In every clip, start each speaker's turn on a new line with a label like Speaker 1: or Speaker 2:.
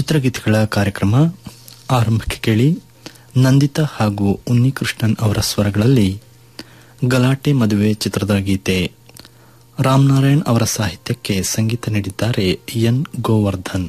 Speaker 1: ಚಿತ್ರಗೀತೆಗಳ ಕಾರ್ಯಕ್ರಮ ಆರಂಭಕ್ಕೆ ಕೇಳಿ ನಂದಿತಾ ಹಾಗೂ ಉನ್ನಿಕೃಷ್ಣನ್ ಅವರ ಸ್ವರಗಳಲ್ಲಿ ಗಲಾಟೆ ಮದುವೆ ಚಿತ್ರದ ಗೀತೆ ರಾಮನಾರಾಯಣ್ ಅವರ ಸಾಹಿತ್ಯಕ್ಕೆ ಸಂಗೀತ ನೀಡಿದ್ದಾರೆ ಎನ್ ಗೋವರ್ಧನ್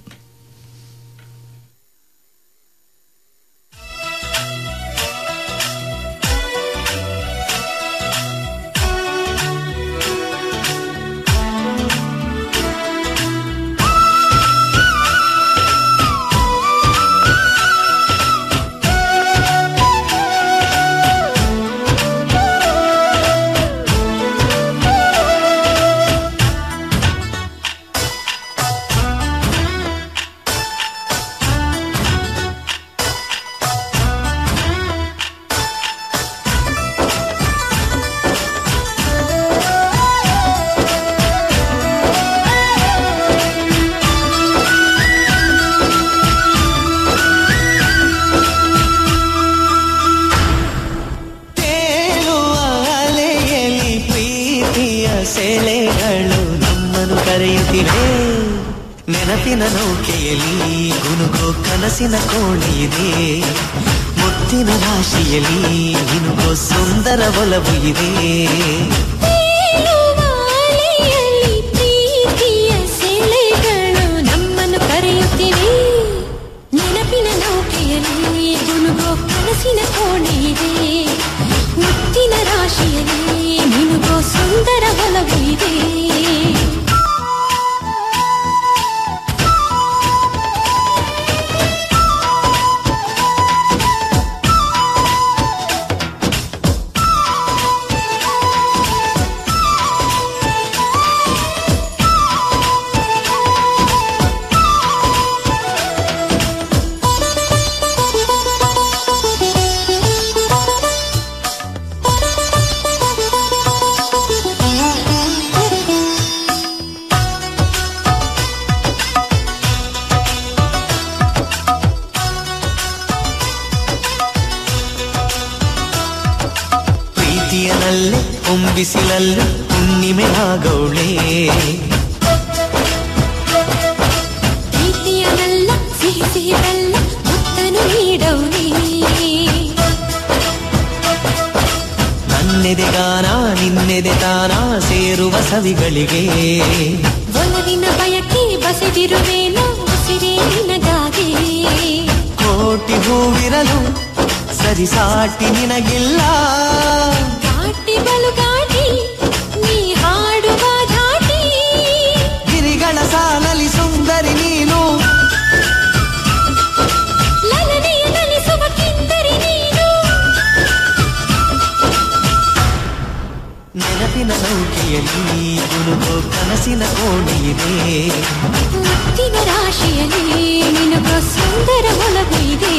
Speaker 2: ತೇಲುವ ಅಲೆಯಲ್ಲಿ ಪ್ರೀತಿಯ ಸೆಲೆಗಳು ನಮ್ಮನ್ನು ಕರೆಯುತ್ತಿವೆ ನೆನಪಿನ ನೌಕೆಯಲ್ಲಿ ಗುನುಗೋ ಕನಸಿನ ಕೋಣೆಯಿದೆ ಮುತ್ತಿನ ರಾಶಿಯಲ್ಲಿ ಇನುಗೋ ಸುಂದರ ಒಲವು ಇದೆ
Speaker 3: ತೇಲುವ ಅಲೆಯಲ್ಲಿ ಪ್ರೀತಿಯ ಸೆಲೆಗಳು ನಮ್ಮನ್ನು ಕರೆಯುತ್ತಿವೆ ನೆನಪಿನ ನೌಕೆಯಲ್ಲಿ ಗುನುಗೋ ಕನಸಿನ ಕೋಣೆ ಇದೆ ಮುತ್ತಿನ ರಾಶಿಯಲ್ಲಿ ಮಿನುಗೋ ಸುಂದರ ಒಲವು ಇದೆ
Speaker 2: ಪ್ರೀತಿಯನಲ್ಲೇ ಹೊಂಬಿಸಿಲಲ್ಲೂ ಹುಣ್ಣಿಮೆ ಆಗೋಳೆ
Speaker 3: ಪ್ರೀತಿಯನಲ್ಲ ಸಿಹಿ ಸಿಹಿ ಬೆಲ್ಲ ಮುತ್ತನು ನೀಡೌನಿ
Speaker 2: ನನ್ನೆದೆ ಗಾನ ನಿನ್ನೆದೆ ತಾನ ಸೇರುವ ಸವಿಗಳಿಗೆ
Speaker 3: ಒಲವಿನ ಬಯಕೆ ಬಸೆದಿರುವೇನೋ ಉಸಿರೇ ನಿನಗಾಗಿ
Speaker 2: ಕೋಟಿ ಹೂವಿರಲು ಸರಿಸಾಟಿ ನಿನಗಿಲ್ಲ
Speaker 3: ಘಾಟಿ ಬಲು ಘಾಟಿ ನೀ ಹಾಡುವ ಘಾಟಿ
Speaker 2: ಗಿರಿಗಳ ಸಾಲಲಿ ಸುಂದರಿ ನೀನು
Speaker 3: ಲಲನೆಯ ನಲಿಸುವ ಕಿಂದರಿ ನೀನು
Speaker 2: ನೆನಪಿನ ನೌಕೆಯಲ್ಲಿ ಗುನುಗೋ ಕನಸಿನ ಕೋಣೆಯಿದೆ
Speaker 3: ಮುತ್ತಿನ ರಾಶಿಯಲ್ಲಿ ನಿನಗೋ ಸುಂದರ ಒಲವು ಇದೆ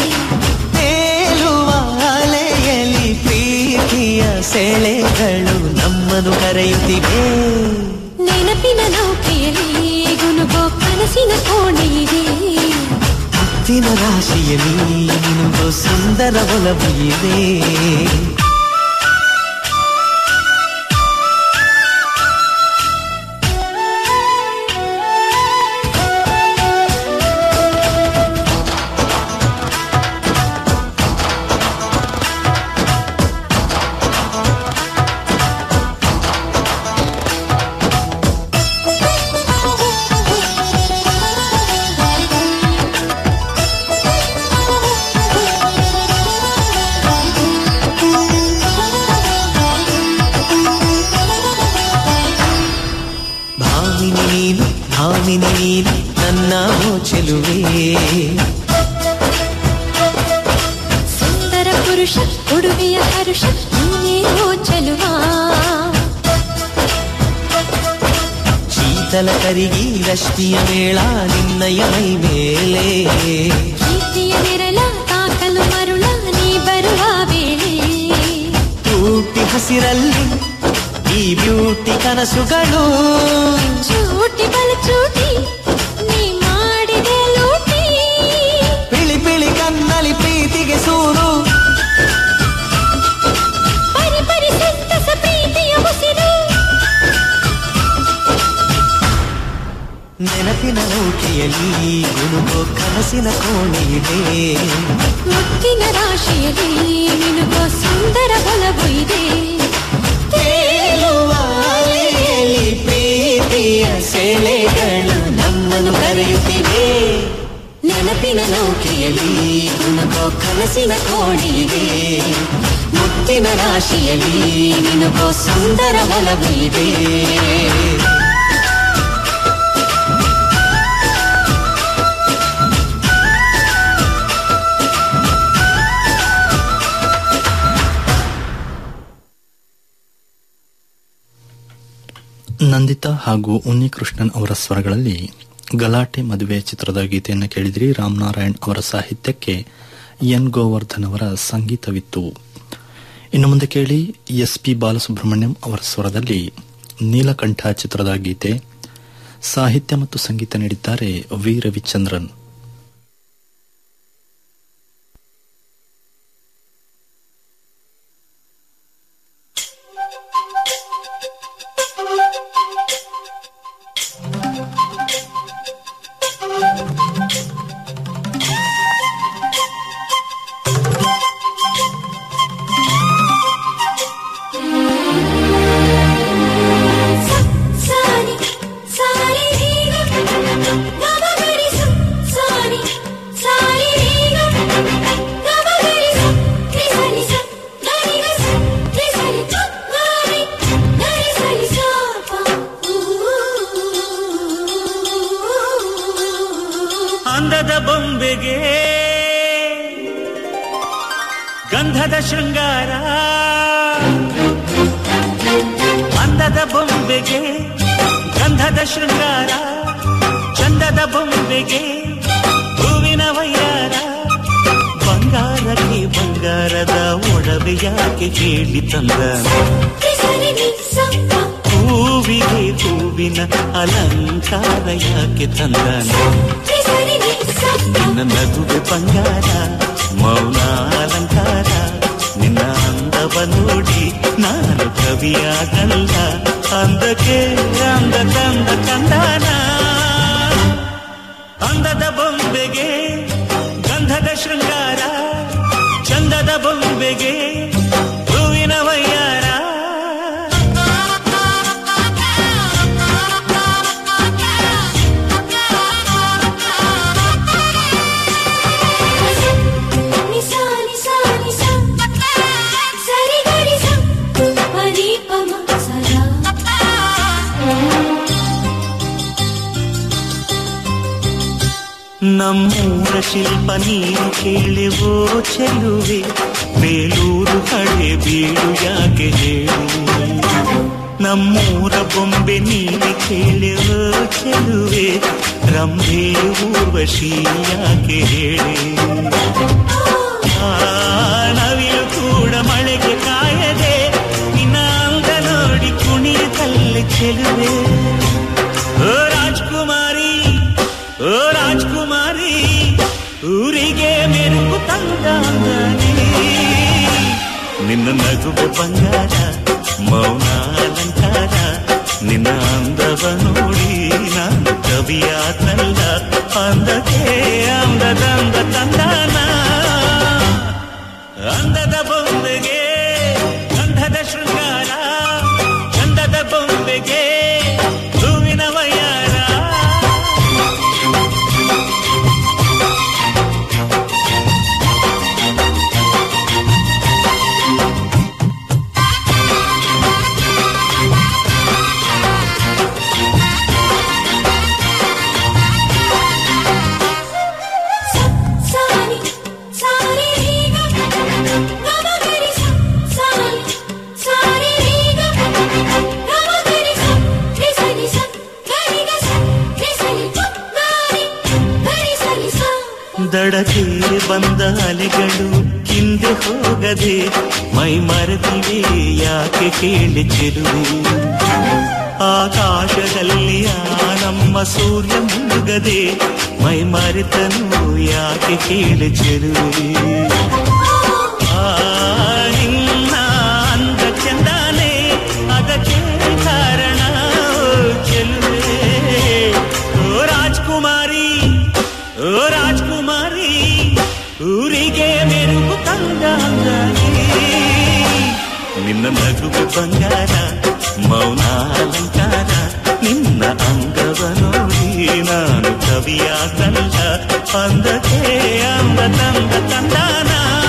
Speaker 2: ತೇಲುವ ಅಲೆಯಲ್ಲಿ ಪ್ರೀತಿಯ ಸೆಳೆಗಳು ನಮ್ಮನ್ನು ಕರೆಯುತ್ತಿವೆ
Speaker 3: ನೆನಪಿನ ನೌಕೆಯಲ್ಲಿ ಗುನುಗೋ ಕನಸಿನ ಕೋಣೆ ಇದೆ
Speaker 2: ಮುತ್ತಿನ ರಾಶಿಯಲ್ಲಿ ನಿನಗೋ ಸುಂದರ ಒಲವು ಇದೆ ಭಾಮಿನಿ ನೀನು ಭಾಮಿನಿ ನೀನು ನನ್ನ ಚೆಲುವೆ
Speaker 3: ಸುಂದರ ಪುರುಷ ಉಡುಗೆಯ ಹರುಷ ನೀನೇ ಓ ಚೆಲುವ
Speaker 2: ಶೀತಲ ಕರಿಗಿ ರಶ್ಮಿಯ ಮೇಳ ನಿನ್ನಯ ಮೈ ಮೇಲೆ
Speaker 3: ಪ್ರೀತಿಯ ನೆರಳ ತಾಕಲು ಮರುಳ ನೀ ಬರುವ ವೇಳೆ
Speaker 2: ಟೂಟಿ ಹಸಿರಲ್ಲಿ ಈ ಬ್ಯೂಟಿ ಕನಸುಗಳು
Speaker 3: ಚೂಟಿ ಬಲ ಚೂಟಿ ನೀ ಮಾಡಿದೆ ಲೂಟಿ
Speaker 2: ಪಿಳಿ ಪಿಳಿ ಕಣ್ಣಲ್ಲಿ ಪ್ರೀತಿಗೆ ಸೂರು
Speaker 3: ಪರಿ ಪರಿ ಸಂತಸ ಪ್ರೀತಿಯ ಉಸಿರು
Speaker 2: ನೆನಪಿನ ನೌಕೆಯಲ್ಲಿ ಗುಣುಗೋ ಕನಸಿನ ಕೋಣೆಯಿದೆ
Speaker 3: ಮುತ್ತಿನ ರಾಶಿಯಲ್ಲಿ ನಿನಗೋ ಸುಂದರ ಬಲವು ಇದೆ
Speaker 2: ತೇಲುವ ಅಲೆಯಲ್ಲಿ ಪ್ರೀತಿಯ ಸೆಳೆಗಳು ನಮ್ಮನ್ನು ಕರೆಯುತ್ತಿವೆ ನೆನಪಿನ ನೌಕೆಯಲ್ಲಿ ಗುಣಗೋ ಕನಸಿನ ಕೋಣೆಯಿದೆ ಮುತ್ತಿನ ರಾಶಿಯಲ್ಲಿ ನಿನಗೋ ಸುಂದರ ಬಲವು ಇದೆ
Speaker 1: ನಂದಿತಾ ಹಾಗೂ ಉನ್ನಿಕೃಷ್ಣನ್ ಅವರ ಸ್ವರಗಳಲ್ಲಿ ಗಲಾಟೆ ಮದುವೆ ಚಿತ್ರದ ಗೀತೆಯನ್ನು ಕೇಳಿದ್ರಿ ರಾಮನಾರಾಯಣ್ ಅವರ ಸಾಹಿತ್ಯಕ್ಕೆ ಎನ್ ಗೋವರ್ಧನ್ ಅವರ ಸಂಗೀತವಿತ್ತು ಇನ್ನು ಮುಂದೆ ಕೇಳಿ ಎಸ್ ಪಿ ಬಾಲಸುಬ್ರಹ್ಮಣ್ಯಂ ಅವರ ಸ್ವರದಲ್ಲಿ ನೀಲಕಂಠ ಚಿತ್ರದ ಗೀತೆ ಸಾಹಿತ್ಯ ಮತ್ತು ಸಂಗೀತ ನೀಡಿದ್ದಾರೆ ವಿ ರವಿಚಂದ್ರನ್
Speaker 3: ಸಾರಿ ಸಾರಿ ರೀಗ ಗಮಗರಿ ಸಾರಿ ಸಾರಿ ರೀಗ ಗಮಗರಿ ತ್ರಿಸರಿ ಸ ಗರಿಗ ಸ ತ್ರಿಸರಿ ಗರಿ ಗರಿ ಸರಿ ಸ
Speaker 4: ಅಂದದ ಬೊಂಬೆಗೆ ಗಂಧದ ಶೃಂಗಾರ ಅಂದದ ಬೊಂಬೆಗೆ ಗಂಧದ ಶೃಂಗಾರ ಚಂದದ ಬೊಂಬೆಗೆ ಹೂವಿನ ವೈಯಾರ ಬಂಗಾರಕ್ಕೆ ಬಂಗಾರದ ಒಡವೆ ಯಾಕೆ ಕೇಳಿ ತಂದ
Speaker 3: ತ್ರಿಸರಿ ನಿ ಸ
Speaker 4: ಹೂವಿಗೆ ಹೂವಿನ ಅಲಂಕಾರ ಯಾಕೆ ತಂದನ
Speaker 3: ತ್ರಿಸರಿ ನಿ ಸ
Speaker 4: ನಿನ್ನ ನಗುವೆ ಬಂಗಾರ ಮೌನ ಅಲಂಕಾರ ನಿನ್ನ ಅಂದವ ನೋಡಿ ನಾನು ಕವಿಯಾಗಲ್ಲ ಅಂದಕ್ಕೆ ಅಂದ ಕಂದ ಕಂದನ ಅಂದದ ಬೊಂಬೆಗೆ ಗಂಧದ ಶೃಂಗಾರ ಚಂದದ ಬೊಂಬೆಗೆ ಹೂವಿನ ವಯ್ಯಾರ
Speaker 3: ನಿ ಸ ನಿ ಸ ನಿ ಸ ಸರಿ ಗರಿ ಸ ಪರಿ ಪಮ ಸರ
Speaker 4: ನಮ್ಮೂರ ಶಿಲ್ಪ ನೀನು ಕೇಳಿವೋ ಚೆಲುವೆ ಬೇಲೂರು ಕಡೆ ಬೀಳು ಯಾಕೆ ಹೇಳು ನಮ್ಮೂರ ಬೊಂಬೆ ನೀನು ಕೇಳಿವೋ ಚೆಲುವೆ ರಂಭೆ ಊರ್ವಶಿ ಯಾಕೆ ಹೇಳಿ ಆ ನವಿಲು ಕೂಡ ಮಳೆಗೆ ಕಾಯದೆ ನಿನ್ನ ಅಂದ ನೋಡಿ ಕುಣಿಯತಲ್ಲಿ ಚೆಲುವೆ ಓ ರಾಜ್ಕುಮಾರಿ ಓ ರಾಜ್ಕುಮಾರಿ ಊರಿಗೆ ಮೆರುಗು ತಂದ ನಿನ್ನ ನಗುವೆ ಬಂಗಾರ ಮೌನ ಅಲಂಕಾರ ನಿನ್ನ ಅಂದವ ನೋಡಿ ನಾನು ಕವಿಯಾತಲ್ಲ ಅಂದಕ್ಕೆ ಅಂದದಂದ ತಂದನ ಅಂದದ ಬೊಂಬೆಗೆ ಗಂಧದ ಶೃಂಗಾರ ಚಂದದ ಬೊಂಬೆಗೆ ಹೂವಿನ ವಯ್ಯಾರ
Speaker 3: ಸಾರಿ ಸಾರಿ ರೀಗ ಗಮಗರಿ ಸ ಸಾರಿ ಸಾರಿ ರೀಗ ಗಮಗರಿ ಸ ತ್ರಿಸರಿ ಸ ಗರಿಗ ಸ ತ್ರಿಸರಿ ಗರಿ ಗರಿ ಸರಿ ಸ
Speaker 4: ದಡಕ್ಕೆ ಬಂದ ಅಲೆಗಳು ಹಿಂದೆ ಹೋಗದೆ ಮೈ ಮರೆತಿವೆ ಯಾಕೆ ಕೇಳಿ ಚೆಲುವೆ ಆಕಾಶದಲ್ಲಿ ಆ ನಮ್ಮ ಸೂರ್ಯ ಮುಳುಗದೆ ಮೈ ಮರೆತನು ಯಾಕೆ ಕೇಳಿ ಚೆಲುವೆ ಆ ನಿನ್ನ ಅಂದ ಚಂದಾನೆ ಅದಕ್ಕೆ ಕಾರಣ ಓ ಚೆಲುವೆ ಓ ಅಂಗಾಂಗಲಿ ನಿನ್ನ ನಗುವೆ ಬಂಗಾರ ಮೌನ ಅಲಂಕಾರ ನಿನ್ನ ಅಂಗವ ನೋಡಿ ನಾನು ಕವಿಯಾಗಲ್ಲ ಅಂದಕ್ಕೆ ಅಂದ ತಂದ ತಂದಾನ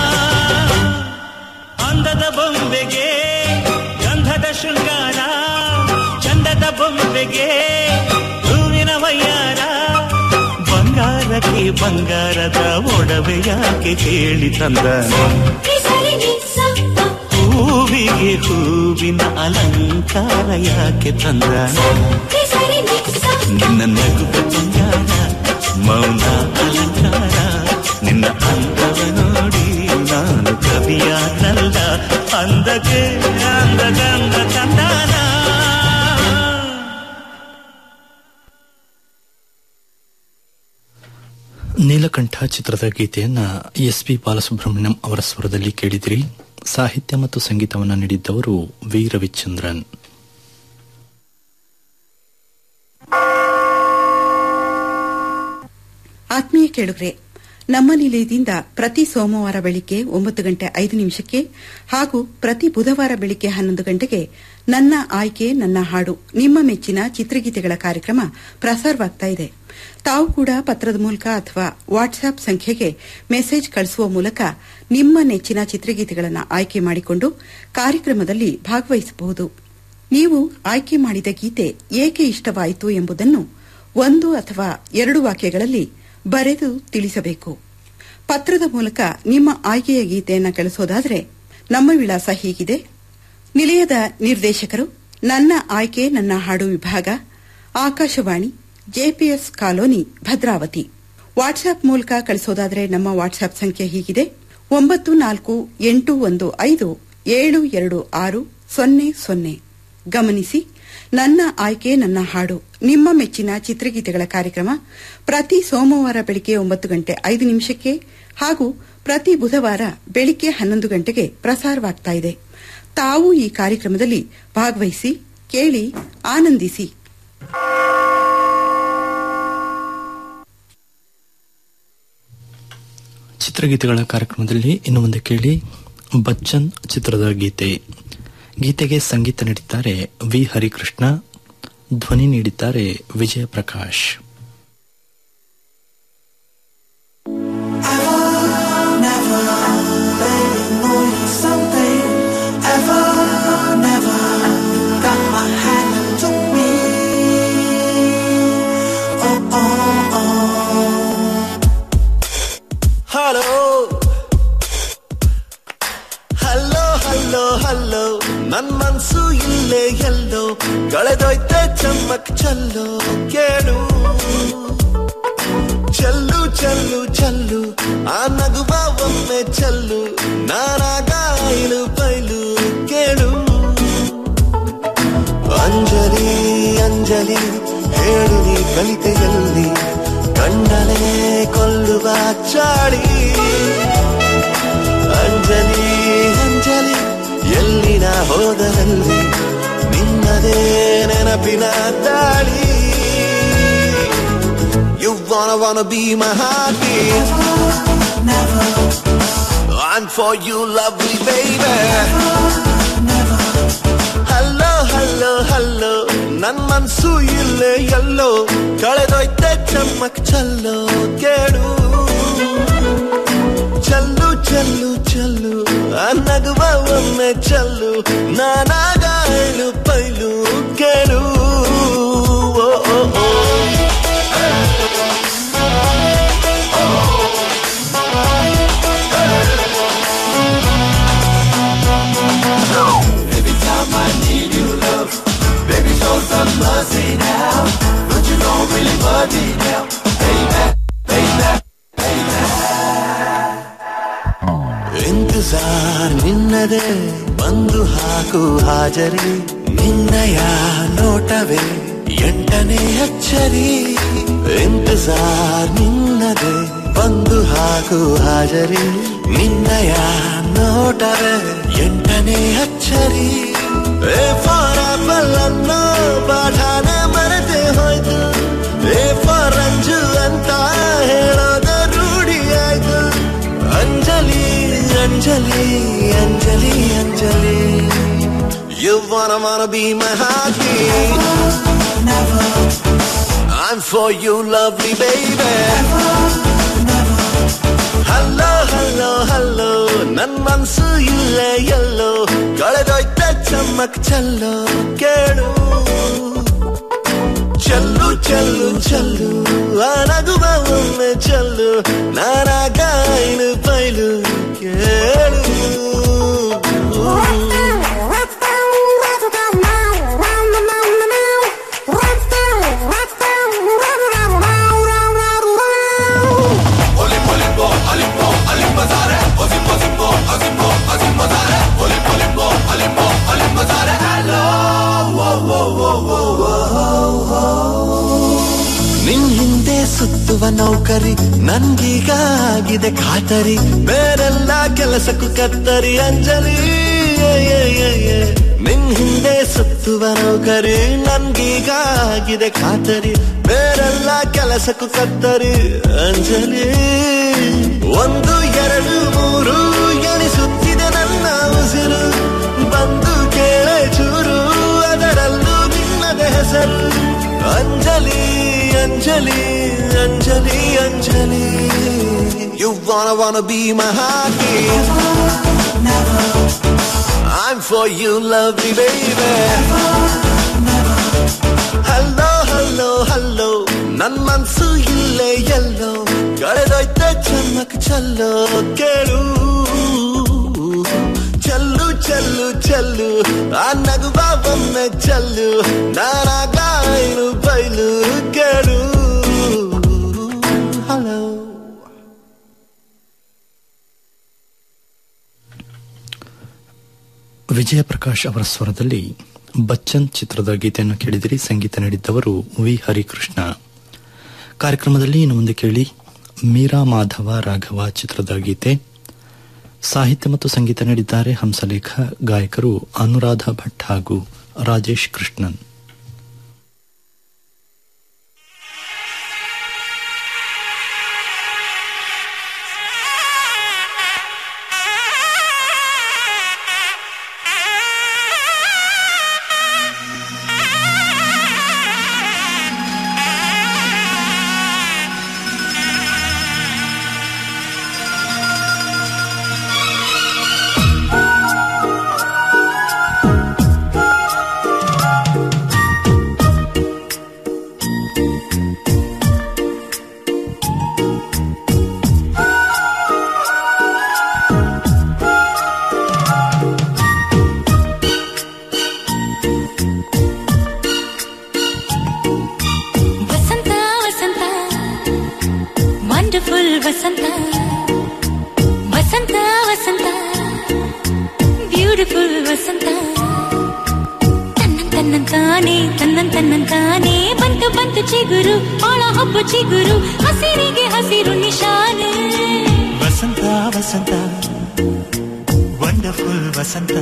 Speaker 4: ಅಂದದ ಬೊಂಬೆಗೆ ಗಂಧದ ಶೃಂಗಾರ ಚಂದದ ಬೊಂಬೆಗೆ ಹೂವಿನ ವಯ್ಯಾರ ಬಂಗಾರಕ್ಕೆ ಬಂಗಾರದ ಒಡವೆ ಯಾಕೆ ಕೇಳಿ ತಂದ
Speaker 3: ಸರಿ ನಿಸ
Speaker 4: ಹೂವಿಗೆ ಹೂವಿನ ಅಲಂಕಾರ ಯಾಕೆ ತಂದ
Speaker 3: ಸರಿ ನಿಸ
Speaker 4: ನಿನ್ನ ನಗುವ ಬಂಗಾರ ಮೌನ ಅಲಂಕಾರ ನಿನ್ನ ಅಂತವ ನೋಡಿ ನಾನು ಕವಿಯಾಗಲ್ಲ ಅಂದಕ್ಕೆ ಅಂದಗಂದ ತಂದಾನ
Speaker 1: ನೀಲಕಂಠ ಚಿತ್ರದ ಗೀತೆಯನ್ನ ಎಸ್ ಪಿ ಬಾಲಸುಬ್ರಹ್ಮಣ್ಯಂ ಅವರ ಸ್ವರದಲ್ಲಿ ಕೇಳಿದಿರಿ ಸಾಹಿತ್ಯ ಮತ್ತು ಸಂಗೀತವನ್ನು ನೀಡಿದ್ದವರು ವಿ ರವಿಚಂದ್ರನ್
Speaker 5: ಆತ್ಮೀಯ ಕೇಳುಗ್ರೆ ನಮ್ಮ ನಿಲಯದಿಂದ ಪ್ರತಿ ಸೋಮವಾರ ಬೆಳಿಗ್ಗೆ ಒಂಬತ್ತು ಗಂಟೆ ಐದು ನಿಮಿಷಕ್ಕೆ ಹಾಗೂ ಪ್ರತಿ ಬುಧವಾರ ಬೆಳಿಗ್ಗೆ ಹನ್ನೊಂದು ಗಂಟೆಗೆ ನನ್ನ ಆಯ್ಕೆ ನನ್ನ ಹಾಡು ನಿಮ್ಮ ಮೆಚ್ಚಿನ ಚಿತ್ರಗೀತೆಗಳ ಕಾರ್ಯಕ್ರಮ ಪ್ರಸಾರವಾಗ್ತಾ ಇದೆ ತಾವು ಕೂಡ ಪತ್ರದ ಮೂಲಕ ಅಥವಾ ವಾಟ್ಸ್ಆಪ್ ಸಂಖ್ಯೆಗೆ ಮೆಸೇಜ್ ಕಳಿಸುವ ಮೂಲಕ ನಿಮ್ಮ ನೆಚ್ಚಿನ ಚಿತ್ರಗೀತೆಗಳನ್ನು ಆಯ್ಕೆ ಮಾಡಿಕೊಂಡು ಕಾರ್ಯಕ್ರಮದಲ್ಲಿ ಭಾಗವಹಿಸಬಹುದು ನೀವು ಆಯ್ಕೆ ಮಾಡಿದ ಗೀತೆ ಏಕೆ ಇಷ್ಟವಾಯಿತು ಎಂಬುದನ್ನು ಒಂದು ಅಥವಾ ಎರಡು ವಾಕ್ಯಗಳಲ್ಲಿ ಬರೆದು ತಿಳಿಸಬೇಕು ಪತ್ರದ ಮೂಲಕ ನಿಮ್ಮ ಆಯ್ಕೆಯ ಗೀತೆಯನ್ನು ಕಳಿಸೋದಾದರೆ ನಮ್ಮ ವಿಳಾಸ ಹೀಗಿದೆ ನಿಲಯದ ನಿರ್ದೇಶಕರು ನನ್ನ ಆಯ್ಕೆ ನನ್ನ ಹಾಡು ವಿಭಾಗ Akashvani JPS colony Bhadravati WhatsApp ಮೂಲಕ ಕಳಿಸೋದಾದರೆ ನಮ್ಮ ವಾಟ್ಸ್ಆಪ್ ಸಂಖ್ಯೆ ಹೀಗಿದೆ ಒಂಬತ್ತು ನಾಲ್ಕು ಎಂಟು ಒಂದು ಐದು ಏಳು ಎರಡು ಆರು ಸೊನ್ನೆ ಸೊನ್ನೆ ಗಮನಿಸಿ ನನ್ನ ಆಯ್ಕೆ ನನ್ನ ಹಾಡು ನಿಮ್ಮ ಮೆಚ್ಚಿನ ಚಿತ್ರಗೀತೆಗಳ ಕಾರ್ಯಕ್ರಮ ಪ್ರತಿ ಸೋಮವಾರ ಬೆಳಿಗ್ಗೆ ಒಂಬತ್ತು ಗಂಟೆ ಐದು ನಿಮಿಷಕ್ಕೆ ಹಾಗೂ ಪ್ರತಿ ಬುಧವಾರ ಬೆಳಿಗ್ಗೆ ಹನ್ನೊಂದು ಗಂಟೆಗೆ ಪ್ರಸಾರವಾಗ್ತಾ ಇದೆ ತಾವು ಈ ಕಾರ್ಯಕ್ರಮದಲ್ಲಿ ಭಾಗವಹಿಸಿ ಕೇಳಿ ಆನಂದಿಸಿ
Speaker 1: ಚಿತ್ರಗೀತೆಗಳ ಕಾರ್ಯಕ್ರಮದಲ್ಲಿ ಇನ್ನು ಮುಂದೆ ಕೇಳಿ ಬಚ್ಚನ್ ಚಿತ್ರದ ಗೀತೆ ಗೀತೆಗೆ ಸಂಗೀತ ನೀಡಿದ್ದಾರೆ ವಿ ಹರಿಕೃಷ್ಣ ಧ್ವನಿ ನೀಡಿದ್ದಾರೆ Vijay Prakash
Speaker 6: hello hello hello hello ನನ್ ಮನ್ಸು ಇಲ್ಲೇ ಎಲ್ಲೋ ಕಳೆದೋಯ್ತೆ ಚಮ್ಮಕ್ ಚಲ್ಲೋ ಕೇಳು ಚೆಲ್ಲು ಚೆಲ್ಲು ಚೆಲ್ಲು ಆ ನಗುವ ಒಮ್ಮೆ ಚೆಲ್ಲು ನಾನಾಗ ಐಲು ಬೈಲು ಕೇಳು ಅಂಜಲಿ ಅಂಜಲಿ ಹೇಳು ನೀ ಕಲಿತೆಯಲ್ಲಿ ಕಂಡಲೇ ಕೊಲ್ಲುವ ಚಾಳಿ ಅಂಜಲಿ ಅಂಜಲಿ ಎಲ್ಲಿನ ಹೋದರಲ್ಲಿ ನಿನ್ನದೇ ನೆನಪಿನ ದಾಳಿ You wanna wanna be my heartbeat I'm for you lovely baby hello hello hello ನನ್ ಮನ್ಸು ಇಲ್ಲೇ ಎಲ್ಲೋ ಕಳೆದೋಯ್ತೆ ಚಮ್ಮಕ್ ಚಲ್ಲೋ ಕೇಳು ಚಲ್ಲು ಚಲ್ಲು ಚಲ್ಲು ಆ ನಗುವ ಒಮ್ಮೆ ಚಲ್ಲು ನಾನಾಗ ಐಲು ಪೈಲು ಕೇಳು ಓ, ಓ, ಓ. ಇಂತಜಾರ್ ನಿನ್ನದೇ ಬಂದು ಹಾಕು ಹಾಜರಿ ನಿನ್ನಯ ನೋಟವೇ ಎಂಟನೇ ಅಚ್ಚರಿ ಇಂತಜಾರ್ ನಿನ್ನದೇ ಬಂದು ಹಾಕು ಹಾಜರಿ ನಿನ್ನಯ ನೋಟವೇ ಎಂಟನೇ ಅಚ್ಚರಿ ಎ ಫಾರ್ ಆಪಲ್ ಅನ್ನೋ ಪಾಠಾನೆ ಮರೆತೆ ಹೋಯ್ತು ಎ ಫಾರ್ ಅಂಜು ಅಂತ ಹೇಳೋದ ರೂಢಿ ಆಯ್ತು Anjali Anjali Anjali Anjali Anjali You wanna wanna be my heartbeat I'm for you lovely baby hello hello hello ನನ್ ಮನ್ಸು ಇಲ್ಲೇ ಎಲ್ಲೋ ಕಳೆದೋಯ್ತ ಚಮ್ಮಕ್ ಚಲ್ಲೋ ಕೇಳು ಚಲ್ಲು ಚಲ್ಲು ಚಲ್ಲು ಆ ನಗುವ ಒಮ್ಮೆ ಚಲ್ಲು ನಾನಾಗ ಐನು ಬೈಲು ಕೇಳು ನಿನ್ ಹಿಂದೆ ಸುತ್ತುವ ನೌಕರಿ ನನ್ಗೀಗ ಆಗಿದೆ ಖಾತರಿ ಬೇರೆಲ್ಲ ಕೆಲಸಕ್ಕೂ ಕತ್ತರಿ ಅಂಜಲಿ ಏ, ಏ, ಏ, ಏ. ನಿನ್ ಹಿಂದೆ ಸುತ್ತುವ ನೌಕರಿ ನನ್ಗೀಗ ಆಗಿದೆ ಖಾತರಿ ಬೇರೆಲ್ಲ ಕೆಲಸಕ್ಕೂ ಕತ್ತರಿ ಅಂಜಲಿ ಒಂದು ಎರಡು ಮೂರು ಎಣಿಸುತ್ತಿದೆ ನನ್ನ ಉಸಿರು ಬಂದು ಕೇಳೆ ಚೂರು ಅದರಲ್ಲೂ ನಿನ್ನದ ಹೆಸರು Anjali Anjali Anjali Anjali You wanna wanna be my heartbeat I'm for you lovely baby hello hello hello ನನ್ ಮನ್ಸು ಇಲ್ಲೇ ಎಲ್ಲೋ ಕಳೆದೋಯ್ತ ಚಮ್ಮಕ್ ಚಲ್ಲೋ ಕೇಳು ಚಲ್ಲು ಚಲ್ಲು ಚಲ್ಲು ಆ ನಗುವ ಒಮ್ಮೆ ಚಲ್ಲು ನಾನಾಗ ಐನು ಬೈಲು ಕೇಳು ಹಲೋ
Speaker 1: ವಿಜಯ ಪ್ರಕಾಶ್ ಅವರ ಸ್ವರದಲ್ಲಿ ಬಚ್ಚನ್ ಚಿತ್ರದ ಗೀತೆಯನ್ನು ಕೇಳಿದಿರಿ ಸಂಗೀತ ನೀಡಿದ್ದವರು ವಿ ಹರಿಕೃಷ್ಣ ಕಾರ್ಯಕ್ರಮದಲ್ಲಿ ಇನ್ನು ಮುಂದೆ ಕೇಳಿ ಮೀರಾ ಮಾಧವ ರಾಘವ ಚಿತ್ರದ ಗೀತೆ ಸಾಹಿತ್ಯ ಮತ್ತು ಸಂಗೀತ ನೀಡಿದ್ದಾರೆ ಹಂಸಲೇಖ ಗಾಯಕರು ಅನುರಾಧ ಭಟ್ ಹಾಗೂ ರಾಜೇಶ್ ಕೃಷ್ಣನ್
Speaker 3: ವಸಂತ ವಸಂತ ವಂಡರ್ಫುಲ್ ವಸಂತ ವಸಂತ ವಸಂತ ಬ್ಯೂಟಿಫುಲ್ ವಸಂತ ತನ್ನನ್ ತನ್ನಂತಾನೆ ತನ್ನನ್ ತನ್ನಂತಾನೆ ಬಂತು ಬಂತು ಚಿಗುರು ಒಳ ಹಬ್ಬ ಚಿಗುರು ಹಸಿರಿಗೆ ಹಸಿರು ನಿಶಾನೆ
Speaker 4: ವಸಂತ ವಸಂತ ವಂಡರ್ಫುಲ್ ವಸಂತ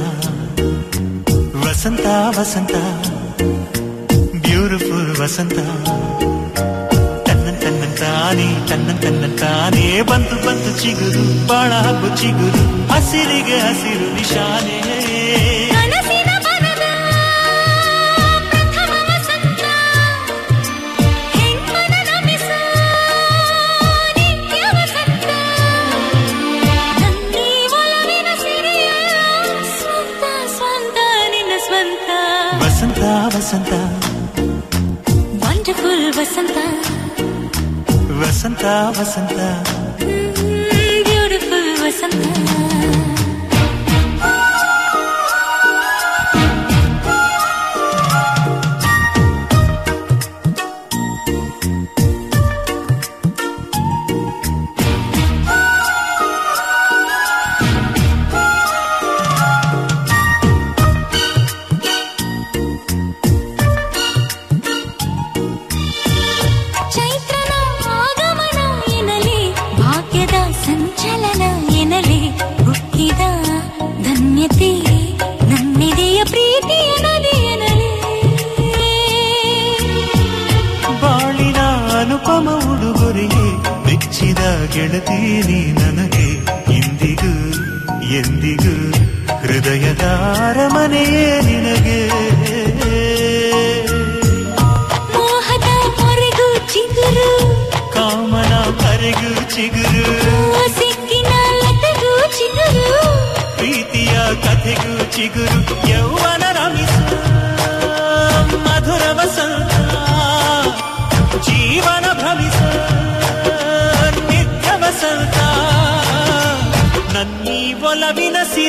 Speaker 4: ವಸಂತ ವಸಂತ ಬ್ಯೂಟಿಫುಲ್ ವಸಂತ ತನ್ನ ತನ್ನ ತಾನೇ ತನ್ನ ತನ್ನ ತಾನೇ ಬಂತು ಬಂತು ಚಿಗುರು ಬಾಳ ಹಬ್ಬ ಚಿಗುರು ಹಸಿರಿಗೆ ಹಸಿರು ನಿಶಾನೆ
Speaker 3: ಕನಸಿನ ಮನದ ಪ್ರಥಮ ವಸಂತ ಹೆಣ್ಮನ ನಮಿಸೋ ನಿತ್ಯ ವಸಂತ ನನ್ನಿ ಒಲವಿನ ಸಿರಿಯ ಸ್ವಂತ ಸ್ವಂತ ನಿನ್ನ ಸ್ವಂತ
Speaker 4: ವಸಂತ ವಸಂತ
Speaker 3: ವಂಡರ್ಫುಲ್ ವಸಂತ
Speaker 4: ವಸಂತ ವಸಂತ
Speaker 3: ಬ್ಯೂಟಿಫುಲ್ ವಸಂತ ಚೈತ್ರನ ಆಗಮನ ಎನ್ನಲಿ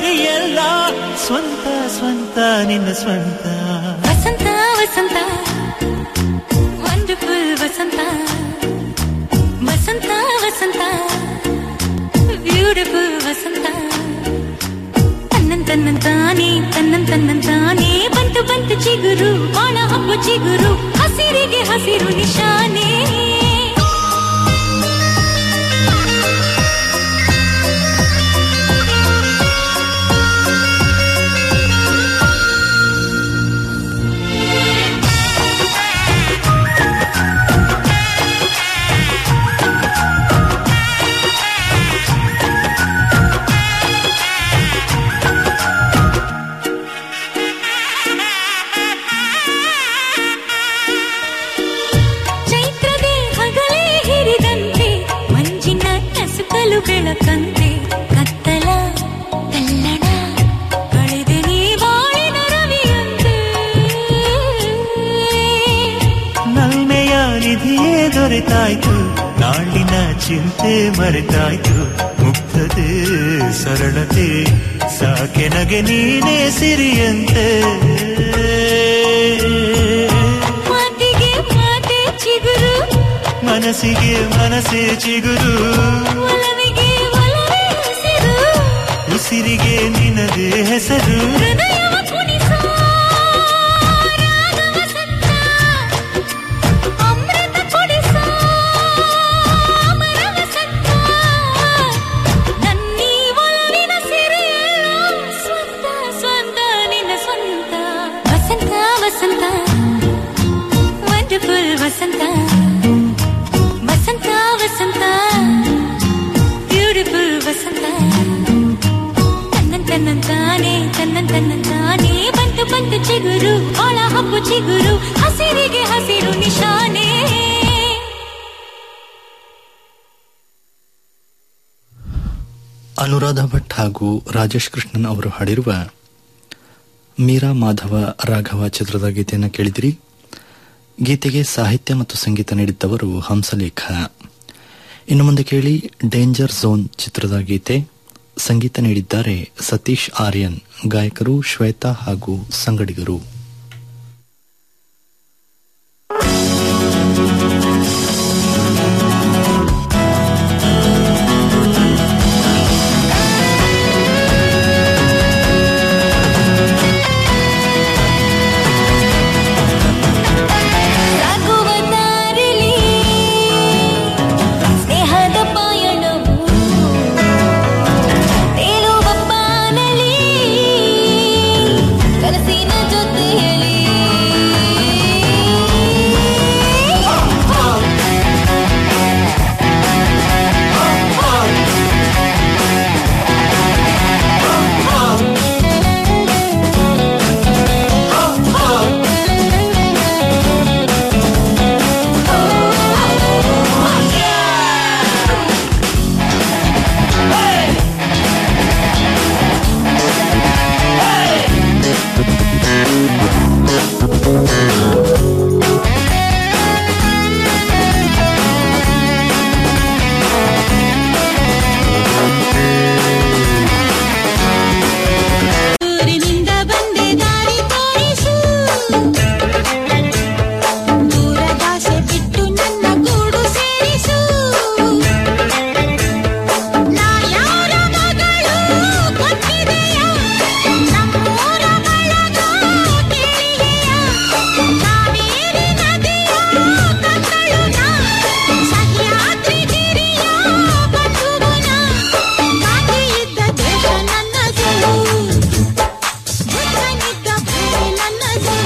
Speaker 4: ಸಿರಿಯಲ್ಲ ಸ್ವಂತ ಸ್ವಂತ ನಿನ್ನ ಸ್ವಂತ
Speaker 3: ವಸಂತ ವಸಂತ ವಂಡರ್ಫುಲ್ ವಸಂತ ವಸಂತ ವಸಂತ ಬ್ಯೂಟಿಫುಲ್ ವಸಂತ ತನ್ನನ್ ತನ್ನನ್ ತಾನೇ ತನ್ನನ್ ತನ್ನನ್ ತಾನೇ ಬಂತು ಬಂತು ಚಿಗುರು ಬಾಳ ಹಬ್ಬ ಚಿಗುರು ಹಸಿರಿಗೆ ಹಸಿರು ನಿಶಾನೆ ಚೈತ್ರದೇ ಹಗಲೇ ಹಿರಿದಂತೆ ಮಂಜಿನ ನಸುಕಲು ಬೆಳಕಂತೆ ಕತ್ತಲ ತಲ್ಲಣ ಕಳೆದೆ ನೀ ಬಾಳಿನ ರವಿಯಂತೆ
Speaker 4: ನಲ್ಮೆಯ ನಿಧಿಯೇ ದೊರೆತಾಯ್ತು ನಾಳಿನ ಚಿಂತೆ ಮರೆತಾಯ್ತು ಮುಗ್ಧತೆ ಸರಳತೆ ಸಾಕೆನಗೆ ನೀನೇ ಸಿರಿಯಂತೆ
Speaker 3: ಮಾತಿಗೆ ಮಾತೆ ಚಿಗುರು
Speaker 4: ಮನಸ್ಸಿಗೆ ಮನಸ್ಸೇ ಚಿಗುರು
Speaker 3: ಒಲವಿಗೆ ಒಲವೇ ಹಸಿರು
Speaker 4: ಉಸಿರಿಗೆ ನಿನದೇ ಹೆಸರು
Speaker 3: ಹೃದಯವ ಕುಣಿಸೋ ರಾಗ ವಸಂತ ಅಮೃತ ಕೊಡಿಸೋ ಅಮರ ವಸಂತ ನನ್ನೀ ಒಲವಿನ ಸಿರಿಯಲ್ಲ ಸ್ವಂತ ಸ್ವಂತ ನಿನ್ನ ಸ್ವಂತ ವಸಂತ ವಸಂತ ವಂಡರ್ಫುಲ್ ವಸಂತ ವಸಂತ ವಸಂತ ಬ್ಯೂಟಿಫುಲ್ ವಸಂತ ತನ್ನನ್ ತನ್ನನ್ ತಾನೇ ತನ್ನನ್ ತನ್ನನ್ ತಾನೇ ಬಂತು ಬಂತು ಚಿಗುರು ಒಳ ಹಬ್ಬು ಚಿಗುರು ಹಸಿರಿಗೆ ಹಸಿರು ನಿಶಾನೆ
Speaker 1: ಅನುರಾಧ ಭಟ್ ಹಾಗೂ ರಾಜೇಶ್ ಕೃಷ್ಣನ್ ಅವರು ಹಾಡಿರುವ ಮೀರಾ ಮಾಧವ ರಾಘವ ಚಿತ್ರದ ಗೀತೆಯನ್ನು ಕೇಳಿದಿರಿ ಗೀತೆಗೆ ಸಾಹಿತ್ಯ ಮತ್ತು ಸಂಗೀತ ನೀಡಿದ್ದವರು ಹಂಸಲೇಖ ಇನ್ನು ಮುಂದೆ ಕೇಳಿ ಡೇಂಜರ್ ಝೋನ್ ಚಿತ್ರದ ಗೀತೆ ಸಂಗೀತ ನೀಡಿದ್ದಾರೆ ಸತೀಶ್ ಆರ್ಯನ್ ಗಾಯಕರು ಶ್ವೇತಾ ಹಾಗೂ ಸಂಗಡಿಗರು
Speaker 3: ಸಾಗುವ ದಾರಿಲಿ ಸ್ನೇಹದ ಪಯಣವು ತೇಲುವ ಬಾನಲಿ ಕನಸಿನ ಜೊತೆಯಲ್ಲಿ ಊರಿನಿಂದ ಬಂದೆ ದಾರಿ ತೋರಿಸು ದೂರದಾಸೆ ಬಿಟ್ಟು ನನ್ನ ಗೂಡು ಸೇರಿಸು ನಾ ಯಾರ ಮಗಳು ಗೊತ್ತಿದೆಯ ನಮ್ಮೂರ ಬಳಗ ಕೇಳಿದೆಯ ಕಾವೇರಿ ನದಿಯ ಕಕ್ಕಳು ನಾ ಸಹ್ಯಾದ್ರಿ ಗಿರಿಯ ಬಂಧುವು ನಾ ಬಾಕಿ ಇದ್ದ ದೇಶ ನನ್ನದು ಬುದ್ಧನಿದ್ದ ಭೂಮಿ ನನ್ನದು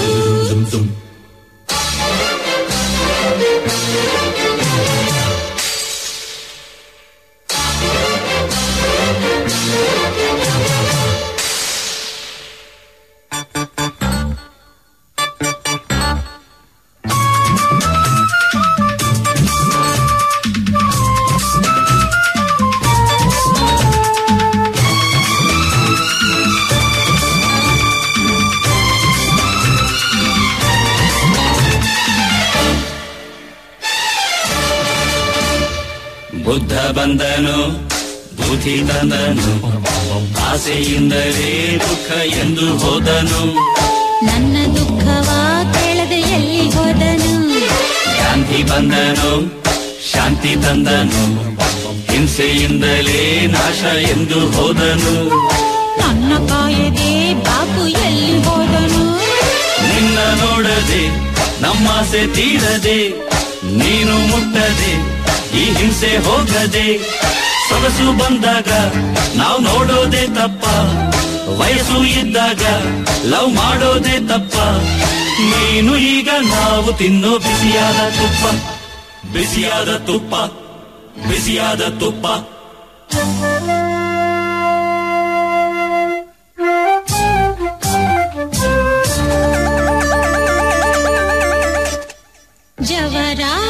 Speaker 7: ಬುದ್ಧ ಬಂದನು ಬುದ್ಧಿ ತಂದನು ಆಸೆಯಿಂದಲೇ ದುಃಖ ಎಂದು ಹೋದನು
Speaker 3: ನನ್ನ ದುಃಖವ ಕೇಳದೆ ಎಲ್ಲಿ ಹೋದನು
Speaker 7: ಗಾಂಧಿ ಬಂದನು ಶಾಂತಿ ತಂದನು ಹಿಂಸೆಯಿಂದಲೇ ನಾಶ ಎಂದು ಹೋದನು
Speaker 3: ನನ್ನ ಕಾಯದೆ ಬಾಪು ಎಲ್ಲಿ ಹೋದನು
Speaker 7: ನಿನ್ನ ನೋಡದೆ ನಮ್ಮಾಸೆ ತೀರದೆ ನೀನು ಮುಟ್ಟದೆ ಈ ಹಿಂಸೆ ಹೋಗದೆ ಸೊಗಸು ಬಂದಾಗ ನಾವು ನೋಡೋದೇ ತಪ್ಪ ವಯಸ್ಸು ಇದ್ದಾಗ ಲವ್ ಮಾಡೋದೇ ತಪ್ಪ ನೀನು ಈಗ ನಾವು ತಿನ್ನೋ ಬಿಸಿಯಾದ ತುಪ್ಪ ಬಿಸಿಯಾದ ತುಪ್ಪ ಬಿಸಿಯಾದ ತುಪ್ಪ
Speaker 3: ಜವರಾಯ